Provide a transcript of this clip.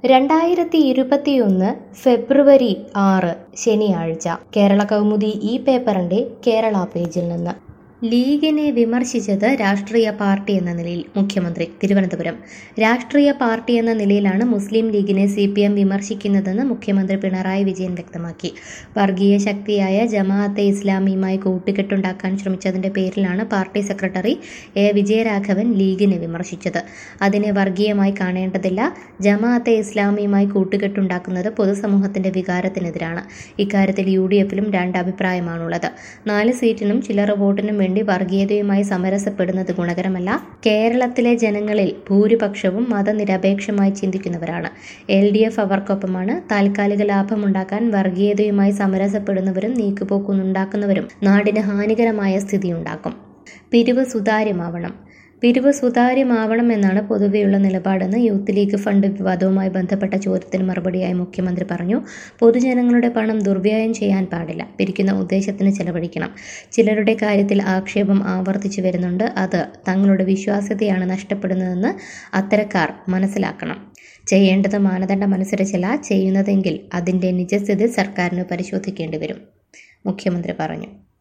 രണ്ടായിരത്തി ഇരുപത്തിയൊന്ന് ഫെബ്രുവരി ആറ് ശനിയാഴ്ച കേരള കൗമുദി ഈ പേപ്പറിന്റെ കേരള പേജിൽ നിന്ന് ലീഗിനെ വിമർശിച്ചത് രാഷ്ട്രീയ പാർട്ടി എന്ന നിലയിൽ മുഖ്യമന്ത്രി തിരുവനന്തപുരം രാഷ്ട്രീയ പാർട്ടി എന്ന നിലയിലാണ് മുസ്ലിം ലീഗിനെ സി പി എം വിമർശിക്കുന്നതെന്ന് മുഖ്യമന്ത്രി പിണറായി വിജയൻ വ്യക്തമാക്കി വർഗീയ ശക്തിയായ ജമാഅത്തെ ഇസ്ലാമിയുമായി കൂട്ടുകെട്ടുണ്ടാക്കാൻ ശ്രമിച്ചതിന്റെ പേരിലാണ് പാർട്ടി സെക്രട്ടറി എ വിജയരാഘവൻ ലീഗിനെ വിമർശിച്ചത് അതിനെ വർഗീയമായി കാണേണ്ടതില്ല ജമാഅത്തെ ഇസ്ലാമിയുമായി കൂട്ടുകെട്ടുണ്ടാക്കുന്നത് പൊതുസമൂഹത്തിന്റെ വികാരത്തിനെതിരാണ് ഇക്കാര്യത്തിൽ യു ഡി എഫിലും രണ്ട് അഭിപ്രായമാണുള്ളത് നാല് സീറ്റിനും ചില്ലറ വോട്ടിനും വേണ്ടി വർഗീയതയുമായി സമരസപ്പെടുന്നത് ഗുണകരമല്ല കേരളത്തിലെ ജനങ്ങളിൽ ഭൂരിപക്ഷവും മതനിരപേക്ഷമായി ചിന്തിക്കുന്നവരാണ് എൽ ഡി എഫ് അവർക്കൊപ്പമാണ് താൽക്കാലിക ലാഭമുണ്ടാക്കാൻ വർഗീയതയുമായി സമരസപ്പെടുന്നവരും നീക്കുപോക്കുന്നുണ്ടാക്കുന്നവരും നാടിന് ഹാനികരമായ സ്ഥിതിയുണ്ടാക്കും പിരിവ് സുതാര്യമാവണം പിരിവ് സുതാര്യമാവണമെന്നാണ് പൊതുവെയുള്ള നിലപാടെന്ന് യൂത്ത് ലീഗ് ഫണ്ട് വിവാദവുമായി ബന്ധപ്പെട്ട ചോദ്യത്തിന് മറുപടിയായി മുഖ്യമന്ത്രി പറഞ്ഞു പൊതുജനങ്ങളുടെ പണം ദുർവ്യയം ചെയ്യാൻ പാടില്ല പിരിക്കുന്ന ഉദ്ദേശത്തിന് ചെലവഴിക്കണം ചിലരുടെ കാര്യത്തിൽ ആക്ഷേപം ആവർത്തിച്ചു വരുന്നുണ്ട് അത് തങ്ങളുടെ വിശ്വാസ്യതയാണ് നഷ്ടപ്പെടുന്നതെന്ന് അത്തരക്കാർ മനസ്സിലാക്കണം ചെയ്യേണ്ടത് മാനദണ്ഡമനുസരിച്ചല്ല ചെയ്യുന്നതെങ്കിൽ അതിൻ്റെ നിജസ്ഥിതി സർക്കാരിന് പരിശോധിക്കേണ്ടി വരും മുഖ്യമന്ത്രി പറഞ്ഞു